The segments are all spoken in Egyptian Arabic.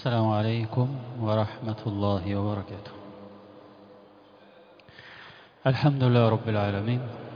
السلام عليكم ورحمة الله وبركاته الحمد لله رب العالمين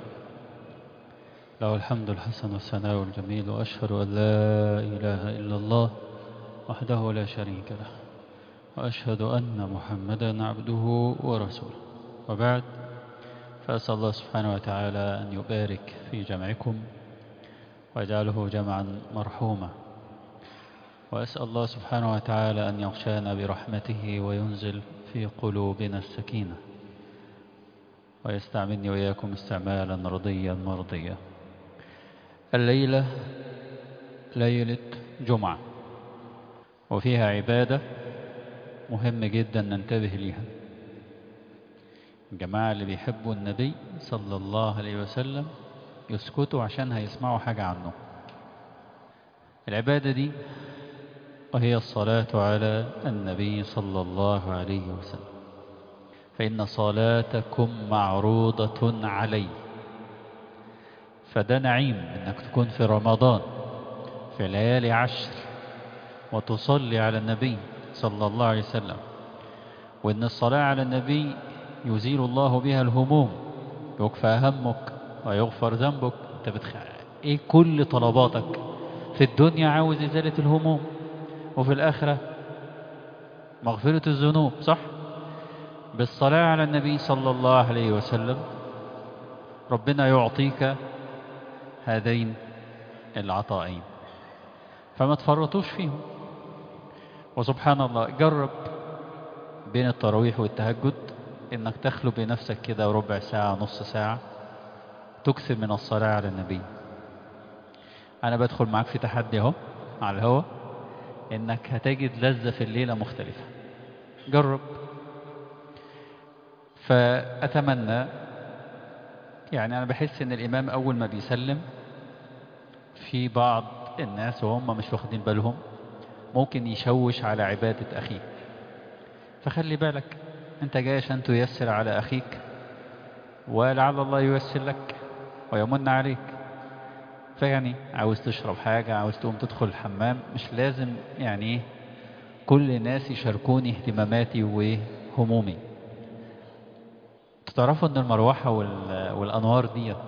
له الحمد الحسن والثناء الجميل وأشهد أن لا إله إلا الله وحده لا شريك له وأشهد أن محمدا عبده ورسوله وبعد فأسأل الله سبحانه وتعالى أن يبارك في جمعكم ويجعله جمعا مرحوما وأسأل الله سبحانه وتعالى أن يغشانا برحمته وينزل في قلوبنا السكينة ويستعملني وإياكم استعمالا رضيا مرضيا الليلة ليلة جمعة وفيها عبادة مهم جدا ننتبه ليها الجماعة اللي بيحبوا النبي صلى الله عليه وسلم يسكتوا عشان هيسمعوا حاجة عنه العبادة دي وهي الصلاة على النبي صلى الله عليه وسلم فإن صلاتكم معروضة علي فده نعيم انك تكون في رمضان في ليالي عشر وتصلي على النبي صلى الله عليه وسلم وان الصلاة على النبي يزيل الله بها الهموم يكفى همك ويغفر ذنبك انت بتخ... ايه كل طلباتك في الدنيا عاوز ازالة الهموم وفي الاخرة مغفرة الذنوب صح بالصلاة على النبي صلى الله عليه وسلم ربنا يعطيك هذين العطائين فما تفرطوش فيهم وسبحان الله جرب بين التراويح والتهجد انك تخلو بنفسك كده ربع ساعة نص ساعة تكثر من الصلاة على النبي انا بدخل معاك في تحدي اهو على الهوا انك هتجد لذة في الليلة مختلفة جرب فأتمنى يعني أنا بحس إن الإمام أول ما بيسلم في بعض الناس وهم مش واخدين بالهم ممكن يشوش على عبادة أخيه فخلي بالك أنت جاي عشان تيسر على أخيك ولعل الله ييسر لك ويمن عليك فيعني عاوز تشرب حاجة عاوز تقوم تدخل الحمام مش لازم يعني كل الناس يشاركوني اهتماماتي وهمومي تعرفوا ان المروحة والانوار ديت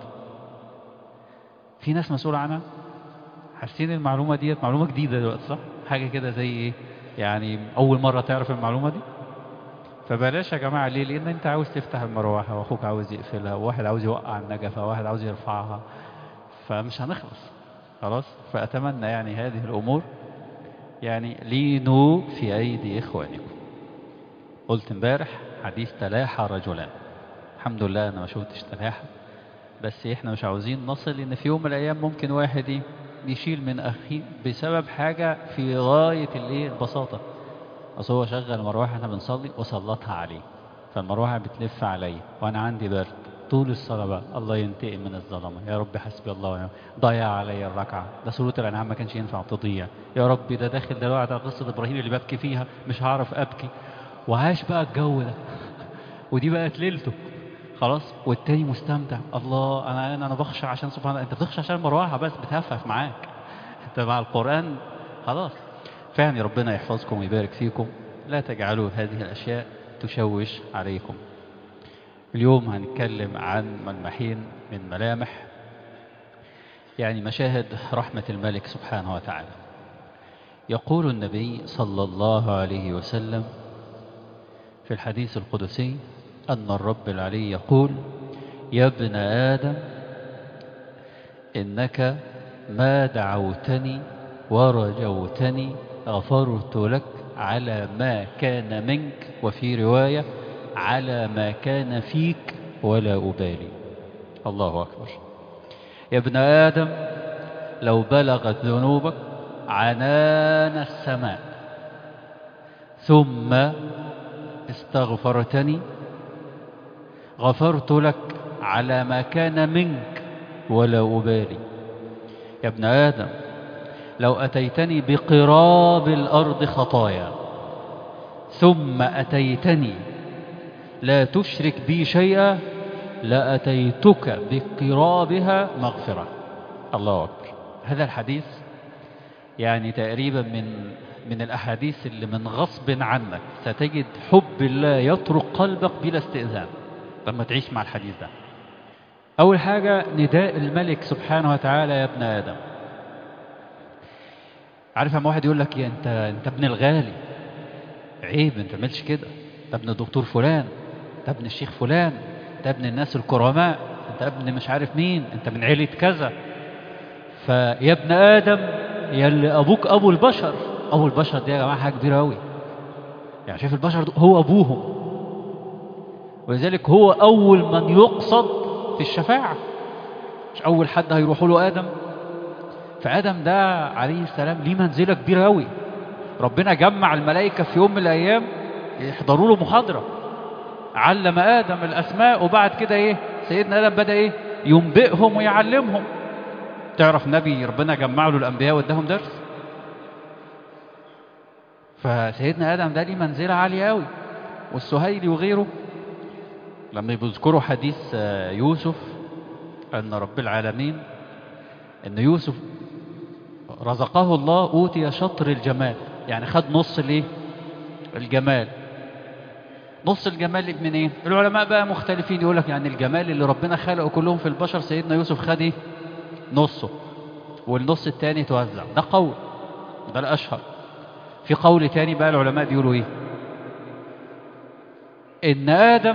في ناس مسؤولة عنها حاسين المعلومة ديت معلومة جديدة دلوقتي صح حاجة كده زي ايه يعني اول مرة تعرف المعلومة دي فبلاش يا جماعة ليه لان انت عاوز تفتح المروحة واخوك عاوز يقفلها وواحد عاوز يوقع النجفة وواحد عاوز يرفعها فمش هنخلص خلاص فاتمنى يعني هذه الامور يعني لينوا في ايدي اخوانكم قلت امبارح حديث تلاحى رجلان الحمد لله انا ما شفتش تلاحة بس احنا مش عاوزين نصل ان في يوم من الايام ممكن واحد يشيل من اخيه بسبب حاجة في غاية الايه البساطة اصل هو شغل مروحة احنا بنصلي وسلطها عليه فالمروحة بتلف عليا وانا عندي برد طول الصلاة بقى الله ينتقم من الظلمة يا رب حسبي الله ونعم ضيع عليا الركعة ده سورة الأنعام ما كانش ينفع تضيع يا رب ده داخل دلوقتي على قصة إبراهيم اللي ببكي فيها مش هعرف أبكي وعاش بقى الجو ده ودي بقت ليلته خلاص والتاني مستمتع الله انا انا بخشى عشان سبحان الله انت بتخشى عشان المروحه بس بتهفف معاك انت مع القران خلاص فعني ربنا يحفظكم ويبارك فيكم لا تجعلوا هذه الاشياء تشوش عليكم اليوم هنتكلم عن ملمحين من ملامح يعني مشاهد رحمة الملك سبحانه وتعالى يقول النبي صلى الله عليه وسلم في الحديث القدسي أن الرب العلي يقول يا ابن آدم إنك ما دعوتني ورجوتني غفرت لك على ما كان منك وفي رواية على ما كان فيك ولا أبالي الله أكبر يا ابن آدم لو بلغت ذنوبك عنان السماء ثم استغفرتني غفرت لك على ما كان منك ولا أبالي يا ابن آدم لو أتيتني بقراب الأرض خطايا ثم أتيتني لا تشرك بي شيئا لأتيتك بقرابها مغفرة الله أكبر هذا الحديث يعني تقريبا من من الأحاديث اللي من غصب عنك ستجد حب الله يطرق قلبك بلا استئذان لما تعيش مع الحديث ده أول حاجة نداء الملك سبحانه وتعالى يا ابن آدم عارف لما واحد يقول لك يا انت انت ابن الغالي عيب انت تعملش كده ده ابن الدكتور فلان ده ابن الشيخ فلان ده ابن الناس الكرماء انت ابن مش عارف مين انت من عيلة كذا فيا ابن آدم يا اللي أبوك أبو البشر أبو البشر دي يا جماعة حاجة كبيرة أوي يعني شايف البشر هو أبوهم ولذلك هو أول من يقصد في الشفاعة مش أول حد هيروحوا له آدم فآدم ده عليه السلام ليه منزلة كبيرة أوي ربنا جمع الملائكة في يوم من الأيام يحضروا له محاضرة علم آدم الأسماء وبعد كده إيه سيدنا آدم بدأ إيه ينبئهم ويعلمهم تعرف نبي ربنا جمع له الأنبياء واداهم درس فسيدنا آدم ده ليه منزلة عالية أوي والسهيلي وغيره لما بيذكروا حديث يوسف أن رب العالمين أن يوسف رزقه الله أوتي شطر الجمال يعني خد نص الايه الجمال نص الجمال من ايه العلماء بقى مختلفين يقول لك يعني الجمال اللي ربنا خلقه كلهم في البشر سيدنا يوسف خد ايه نصه والنص التاني توزع ده قول ده الاشهر في قول تاني بقى العلماء بيقولوا ايه ان ادم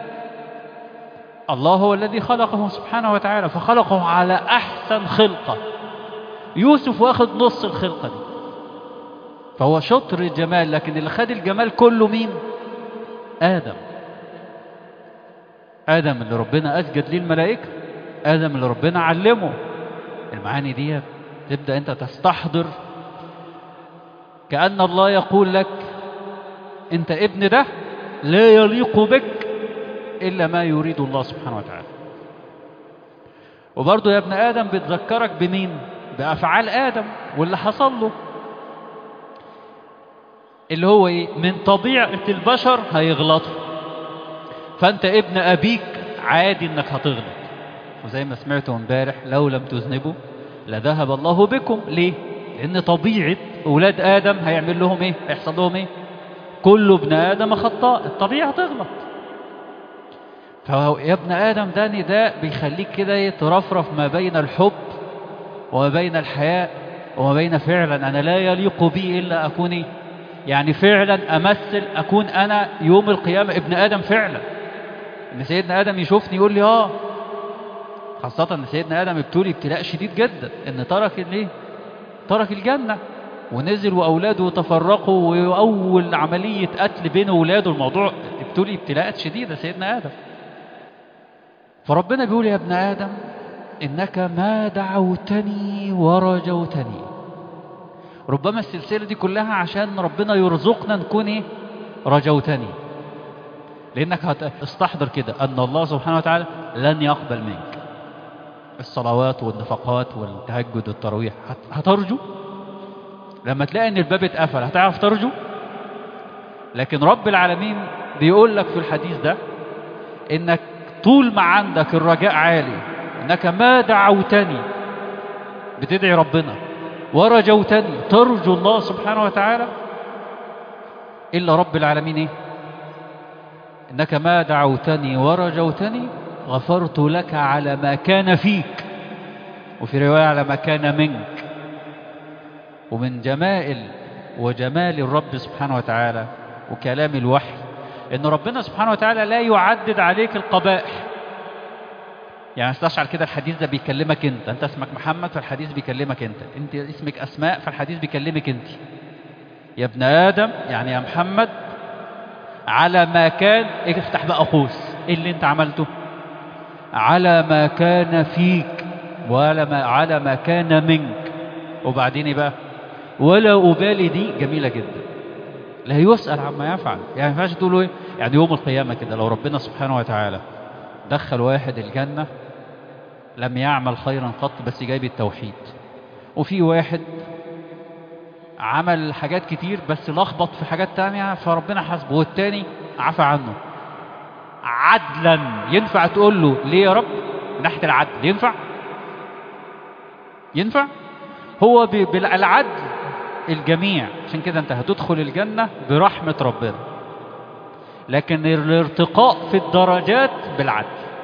الله هو الذي خلقه سبحانه وتعالى فخلقه على احسن خلقه يوسف واخد نص الخلقه دي فهو شطر الجمال لكن اللي خد الجمال كله مين آدم آدم اللي ربنا أسجد ليه الملائكة آدم اللي ربنا علمه المعاني دي تبدأ أنت تستحضر كأن الله يقول لك أنت ابن ده لا يليق بك إلا ما يريد الله سبحانه وتعالى وبرضه يا ابن آدم بتذكرك بمين بأفعال آدم واللي حصل له اللي هو ايه من طبيعة البشر هيغلطوا فانت ابن ابيك عادي انك هتغلط وزي ما سمعتوا امبارح لو لم تذنبوا لذهب الله بكم ليه لان طبيعة اولاد ادم هيعمل لهم ايه هيحصل لهم ايه كل ابن ادم خطاء الطبيعة هتغلط فهو يا ابن ادم ده نداء بيخليك كده ترفرف ما بين الحب وما بين الحياء وما بين فعلا انا لا يليق بي الا اكون ايه يعني فعلا أمثل أكون أنا يوم القيامة ابن آدم فعلا إن سيدنا آدم يشوفني يقول لي آه خاصة إن سيدنا آدم ابتلي ابتلاء شديد جدا إن ترك الإيه؟ ترك الجنة ونزل وأولاده تفرقوا وأول عملية قتل بين أولاده الموضوع ابتلي ابتلاءات شديدة سيدنا آدم فربنا بيقول يا ابن آدم إنك ما دعوتني ورجوتني ربما السلسلة دي كلها عشان ربنا يرزقنا نكون ايه رجوتني لانك هتستحضر كده ان الله سبحانه وتعالى لن يقبل منك الصلوات والنفقات والتهجد والتراويح هترجو لما تلاقي ان الباب اتقفل هتعرف ترجو لكن رب العالمين بيقول لك في الحديث ده انك طول ما عندك الرجاء عالي انك ما دعوتني بتدعي ربنا ورجوتني ترجو الله سبحانه وتعالى إلا رب العالمين إيه؟ إنك ما دعوتني ورجوتني غفرت لك على ما كان فيك وفي رواية على ما كان منك ومن جمائل وجمال الرب سبحانه وتعالى وكلام الوحي إن ربنا سبحانه وتعالى لا يعدد عليك القبائح يعني استشعر كده الحديث ده بيكلمك انت انت اسمك محمد فالحديث بيكلمك انت انت اسمك اسماء فالحديث بيكلمك انت يا ابن ادم يعني يا محمد على ما كان افتح بقى قوس ايه اللي انت عملته على ما كان فيك وعلى ما على ما كان منك وبعدين ايه بقى ولا ابالي دي جميله جدا لا يسال عما يفعل يعني ما ينفعش تقولوا ايه يعني يوم القيامه كده لو ربنا سبحانه وتعالى دخل واحد الجنة لم يعمل خيرا قط بس جايب التوحيد وفي واحد عمل حاجات كتير بس لخبط في حاجات تانية فربنا حاسبه والتاني عفى عنه عدلا ينفع تقول له ليه يا رب من ناحية العدل ينفع ينفع هو بالعدل الجميع عشان كده انت هتدخل الجنة برحمة ربنا لكن الارتقاء في الدرجات بالعدل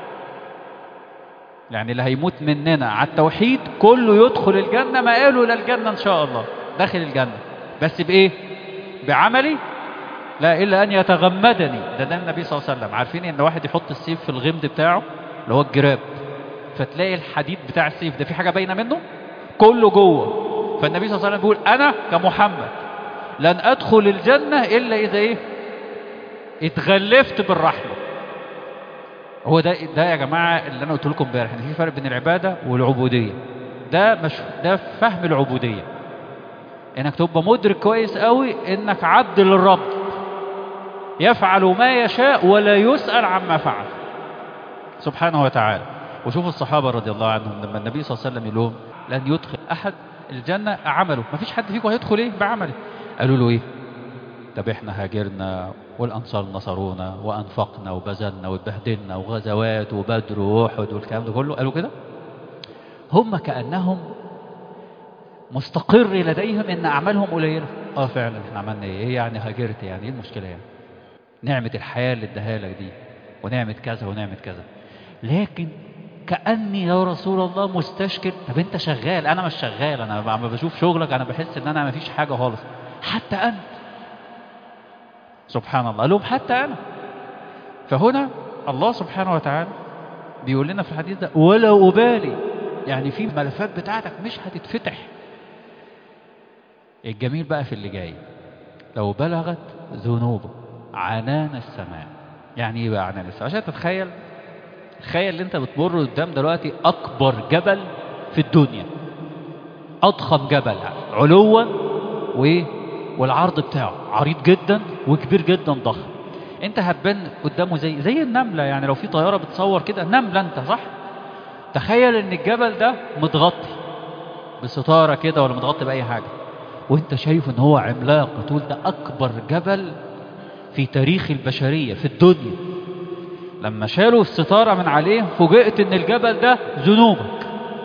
يعني اللي هيموت مننا على التوحيد كله يدخل الجنة ما قالوا إلى الجنة إن شاء الله داخل الجنة بس بإيه بعملي لا إلا أن يتغمدني ده ده النبي صلى الله عليه وسلم عارفين إن واحد يحط السيف في الغمد بتاعه اللي هو الجراب فتلاقي الحديد بتاع السيف ده في حاجة باينة منه كله جوه فالنبي صلى الله عليه وسلم بيقول أنا كمحمد لن أدخل الجنة إلا إذا إيه اتغلفت بالرحمة هو ده ده يا جماعة اللي أنا قلت لكم امبارح إن في فرق بين العبادة والعبودية ده مش ده فهم العبودية إنك تبقى مدرك كويس قوي إنك عبد للرب يفعل ما يشاء ولا يسأل عما فعل سبحانه وتعالى وشوفوا الصحابة رضي الله عنهم لما النبي صلى الله عليه وسلم يقول لهم لن يدخل أحد الجنة عمله ما فيش حد فيكم هيدخل إيه بعمله قالوا له إيه طب إحنا هاجرنا والأنصار نصرونا وأنفقنا وبذلنا واتبهدلنا وغزوات وبدر وأحد والكلام ده كله قالوا كده هم كأنهم مستقر لديهم إن أعمالهم قليلة اه فعلا احنا عملنا ايه إيه يعني هاجرت يعني ايه المشكلة يعني نعمة الحياة اللي اداها لك دي ونعمة كذا ونعمة كذا لكن كأني يا رسول الله مستشكل طب انت شغال انا مش شغال انا لما بشوف شغلك انا بحس ان انا ما فيش حاجة خالص حتى انت سبحان الله قال لهم حتى انا فهنا الله سبحانه وتعالى بيقول لنا في الحديث ده ولا أبالي يعني في ملفات بتاعتك مش هتتفتح الجميل بقى في اللي جاي لو بلغت ذنوبه عنان السماء يعني ايه بقى عنان السماء عشان تتخيل تخيل اللي انت بتمر قدام دلوقتي اكبر جبل في الدنيا اضخم جبل علوا وايه والعرض بتاعه عريض جدا وكبير جدا ضخم انت هتبان قدامه زي زي النمله يعني لو في طياره بتصور كده نمله انت صح تخيل ان الجبل ده متغطي بستاره كده ولا متغطي باي حاجه وانت شايف ان هو عملاق تقول ده اكبر جبل في تاريخ البشريه في الدنيا لما شالوا الستاره من عليه فوجئت ان الجبل ده ذنوبك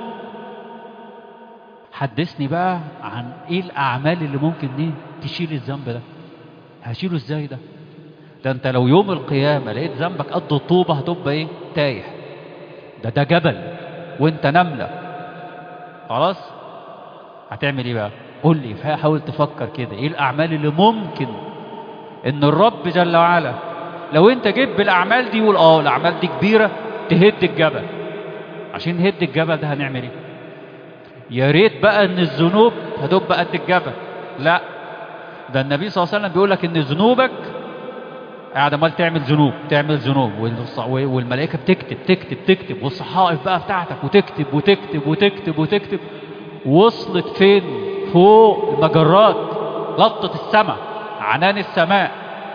حدثني بقى عن ايه الاعمال اللي ممكن ايه تشيل الذنب ده هشيله ازاي ده ده انت لو يوم القيامة لقيت ذنبك قد الطوبة هتبقى ايه تايه ده ده جبل وانت نملة خلاص هتعمل ايه بقى قول لي حاول تفكر كده ايه الاعمال اللي ممكن ان الرب جل وعلا لو انت جيت بالاعمال دي يقول اه الاعمال دي كبيرة تهد الجبل عشان نهد الجبل ده هنعمل ايه يا ريت بقى ان الذنوب هتبقى قد الجبل لا ده النبي صلى الله عليه وسلم بيقول لك ان ذنوبك قاعد عمال تعمل ذنوب تعمل ذنوب والملائكه بتكتب تكتب تكتب والصحائف بقى بتاعتك وتكتب وتكتب وتكتب وتكتب وصلت فين فوق المجرات لطت السماء عنان السماء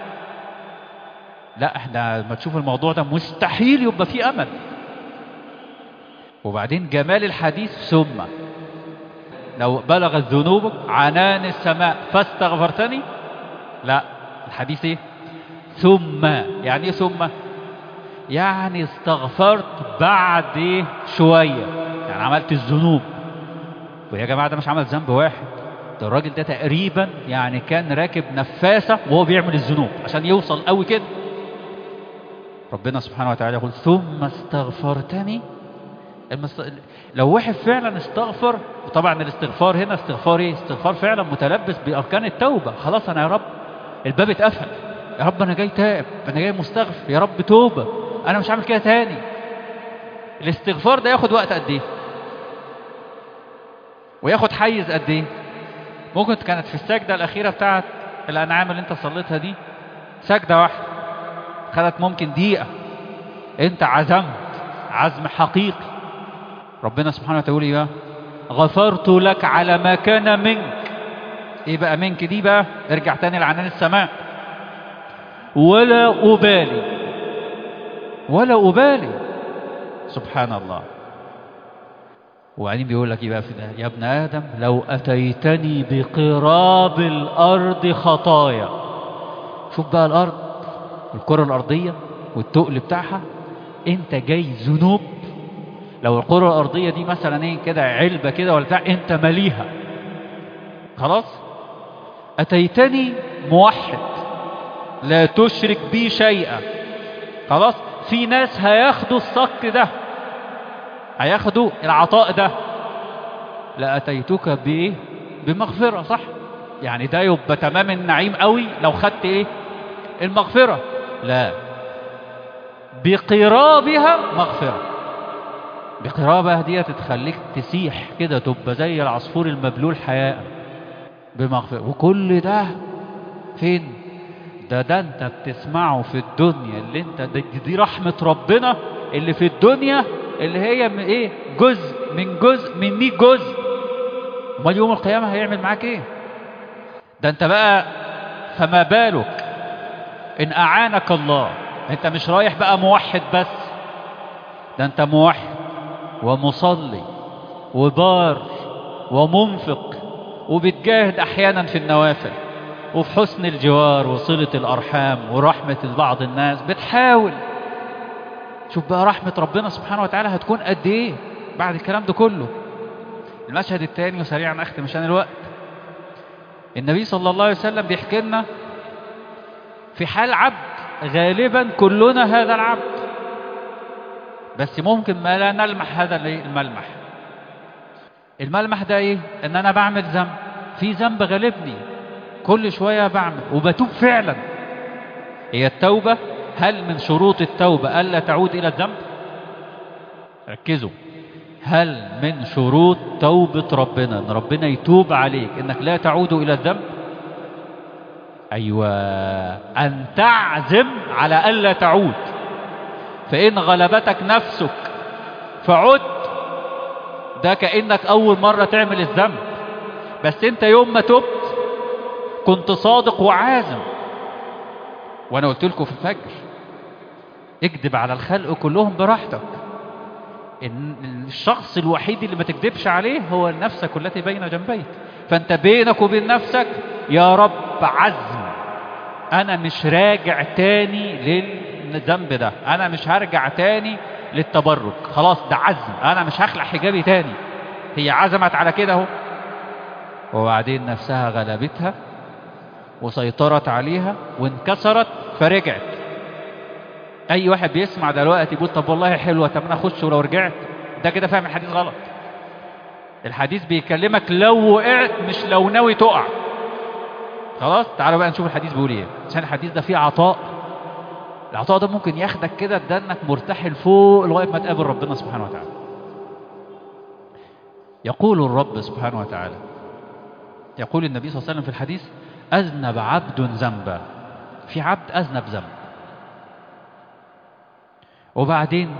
لا احنا لما تشوف الموضوع ده مستحيل يبقى فيه امل وبعدين جمال الحديث ثم لو بلغت ذنوبك عنان السماء فاستغفرتني لا الحديث ايه ثم يعني ايه ثم يعني استغفرت بعد ايه شويه يعني عملت الذنوب ويا جماعه ده مش عمل ذنب واحد ده الراجل ده تقريبا يعني كان راكب نفاسه وهو بيعمل الذنوب عشان يوصل قوي كده ربنا سبحانه وتعالى يقول ثم استغفرتني المست... لو واحد فعلا استغفر وطبعا الاستغفار هنا استغفار ايه استغفار فعلا متلبس باركان التوبه خلاص انا يا رب الباب اتقفل يا رب انا جاي تائب انا جاي مستغفر يا رب توبه انا مش هعمل كده تاني الاستغفار ده ياخد وقت قد ايه وياخد حيز قد ايه ممكن كانت في السجده الاخيره بتاعت الانعام اللي انت صليتها دي سجده واحده خدت ممكن دقيقه انت عزمت عزم حقيقي ربنا سبحانه وتعالى يقول ايه غفرت لك على ما كان منك ايه بقى منك دي بقى ارجع تاني لعنان السماء ولا أبالي ولا أبالي سبحان الله وبعدين بيقول لك ايه بقى في ده يا ابن آدم لو أتيتني بقراب الأرض خطايا شوف بقى الأرض الكرة الأرضية والتقل بتاعها انت جاي ذنوب لو الكرة الأرضية دي مثلا ايه كده علبة كده ولا بتاع انت مليها خلاص أتيتني موحد لا تشرك بي شيئا خلاص في ناس هياخدوا الصك ده هياخدوا العطاء ده لأتيتك بإيه بمغفرة صح يعني ده يبقى تمام النعيم قوي لو خدت ايه المغفرة لا بقرابها مغفرة بقرابها دي تتخليك تسيح كده تبقى زي العصفور المبلول حياء بمغفرة وكل ده فين ده ده انت بتسمعه في الدنيا اللي انت دي, دي رحمة ربنا اللي في الدنيا اللي هي من ايه جزء من جزء من 100 جزء امال يوم القيامة هيعمل معاك ايه ده انت بقى فما بالك ان اعانك الله انت مش رايح بقى موحد بس ده انت موحد ومصلي وبار ومنفق وبتجاهد احيانا في النوافل وفي حسن الجوار وصلة الارحام ورحمة بعض الناس بتحاول شوف بقى رحمة ربنا سبحانه وتعالى هتكون قد ايه بعد الكلام ده كله المشهد الثاني وسريعا اختم عشان الوقت النبي صلى الله عليه وسلم بيحكي لنا في حال عبد غالبا كلنا هذا العبد بس ممكن ما لا نلمح هذا الملمح الملمح ده ايه ان انا بعمل ذنب في ذنب غالبني كل شوية بعمل وبتوب فعلا هي التوبة هل من شروط التوبة ألا تعود إلى الذنب ركزوا هل من شروط توبة ربنا ان ربنا يتوب عليك انك لا تعود الى الذنب ايوه ان تعزم على الا تعود فان غلبتك نفسك فعد ده كانك اول مره تعمل الذنب بس انت يوم ما تبت كنت صادق وعازم وانا قلت لكم في الفجر اكذب على الخلق كلهم براحتك إن الشخص الوحيد اللي ما تكذبش عليه هو نفسك التي بين جنبيك فانت بينك وبين نفسك يا رب عزم انا مش راجع تاني للذنب ده انا مش هرجع تاني للتبرك خلاص ده عزم انا مش هخلع حجابي تاني هي عزمت على كده اهو وبعدين نفسها غلبتها وسيطرت عليها وانكسرت فرجعت اي واحد بيسمع دلوقتي يقول طب والله حلوه طب انا اخش ولو رجعت ده كده فاهم الحديث غلط الحديث بيكلمك لو وقعت مش لو ناوي تقع خلاص تعالوا بقى نشوف الحديث بيقول ايه عشان الحديث ده فيه عطاء العطاء ده ممكن ياخدك كده تدنك مرتحل فوق لغايه ما تقابل ربنا سبحانه وتعالى يقول الرب سبحانه وتعالى يقول النبي صلى الله عليه وسلم في الحديث أذنب عبد ذنبا في عبد أذنب ذنب وبعدين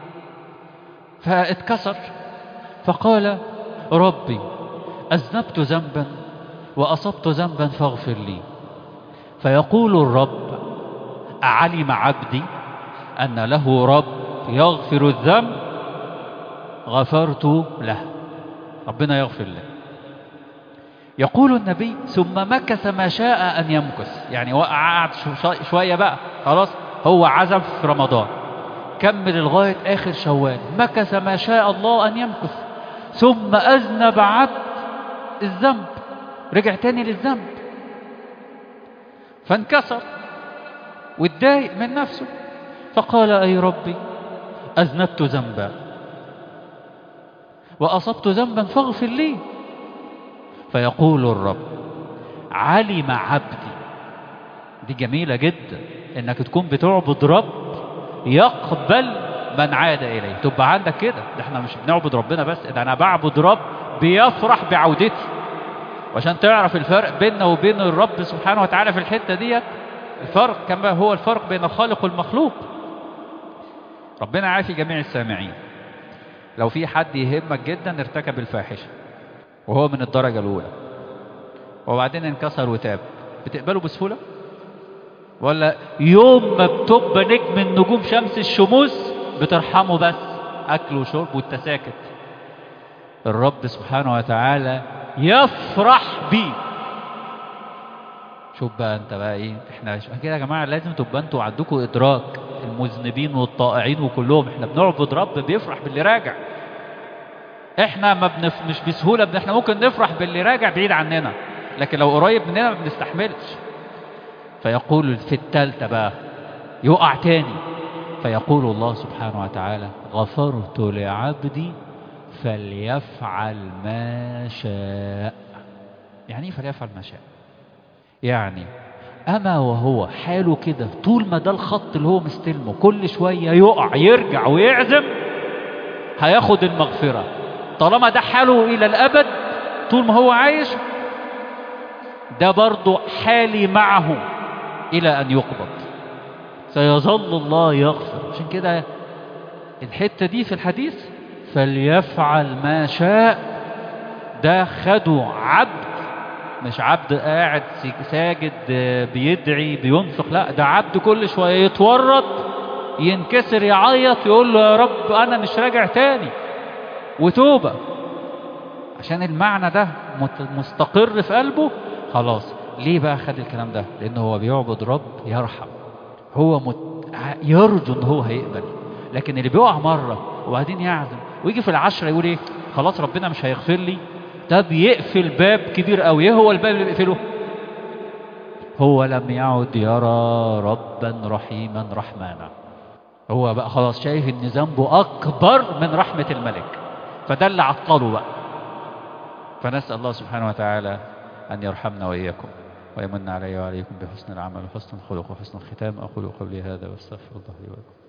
فاتكسر فقال ربي أذنبت ذنبا وأصبت ذنبا فاغفر لي فيقول الرب أعلم عبدي أن له رب يغفر الذنب غفرت له ربنا يغفر له يقول النبي ثم مكث ما شاء أن يمكث يعني قعد شوية بقى خلاص هو عزم في رمضان كمل لغاية آخر شوال مكث ما شاء الله أن يمكث ثم أذنب عبد الذنب رجع تاني للذنب فانكسر واتضايق من نفسه فقال أي ربي أذنبت ذنبا وأصبت ذنبا فاغفر لي فيقول الرب علم عبدي دي جميلة جدا انك تكون بتعبد رب يقبل من عاد اليه تبقى عندك كده ده احنا مش بنعبد ربنا بس ده انا بعبد رب بيفرح بعودتي وعشان تعرف الفرق بيننا وبين الرب سبحانه وتعالى في الحتة ديت الفرق كما هو الفرق بين الخالق والمخلوق ربنا عافي جميع السامعين لو في حد يهمك جدا ارتكب الفاحشة وهو من الدرجة الأولى وبعدين انكسر وتاب بتقبله بسهولة ولا يوم ما بتبقى نجم من نجوم شمس الشموس بترحمه بس أكل وشرب وانت ساكت الرب سبحانه وتعالى يفرح بيه شوف بقى انت بقى ايه احنا كده يا جماعه لازم تبقى انتوا عندكم ادراك المذنبين والطائعين وكلهم احنا بنعبد رب بيفرح باللي راجع احنا ما بنف... مش بسهوله بن... احنا ممكن نفرح باللي راجع بعيد عننا لكن لو قريب مننا ما بنستحملش فيقول في التالتة بقى يقع تاني فيقول الله سبحانه وتعالى غفرت لعبدي فليفعل ما شاء يعني ايه فليفعل ما شاء يعني اما وهو حاله كده طول ما ده الخط اللي هو مستلمه كل شوية يقع يرجع ويعزم هياخد المغفرة طالما ده حاله الى الابد طول ما هو عايش ده برضه حالي معه الى ان يقبض سيظل الله يغفر عشان كده الحتة دي في الحديث فليفعل ما شاء ده خده عبد مش عبد قاعد ساجد بيدعي بينفق لا ده عبد كل شوية يتورط ينكسر يعيط يقول له يا رب أنا مش راجع تاني وتوبة عشان المعنى ده مستقر في قلبه خلاص ليه بقى خد الكلام ده لأنه هو بيعبد رب يرحم هو مت... يرجو ان هو هيقبل لكن اللي بيقع مرة وبعدين يعزم ويجي في العشرة يقول ايه خلاص ربنا مش هيغفر لي ده بيقفل باب كبير قوي ايه هو الباب اللي بيقفله هو لم يعد يرى ربا رحيما رحمانا هو بقى خلاص شايف ان ذنبه اكبر من رحمة الملك فده اللي عطله بقى فنسأل الله سبحانه وتعالى ان يرحمنا واياكم ويمن علي وعليكم بحسن العمل وحسن الخلق وحسن الختام اقول قولي هذا واستغفر الله لي ولكم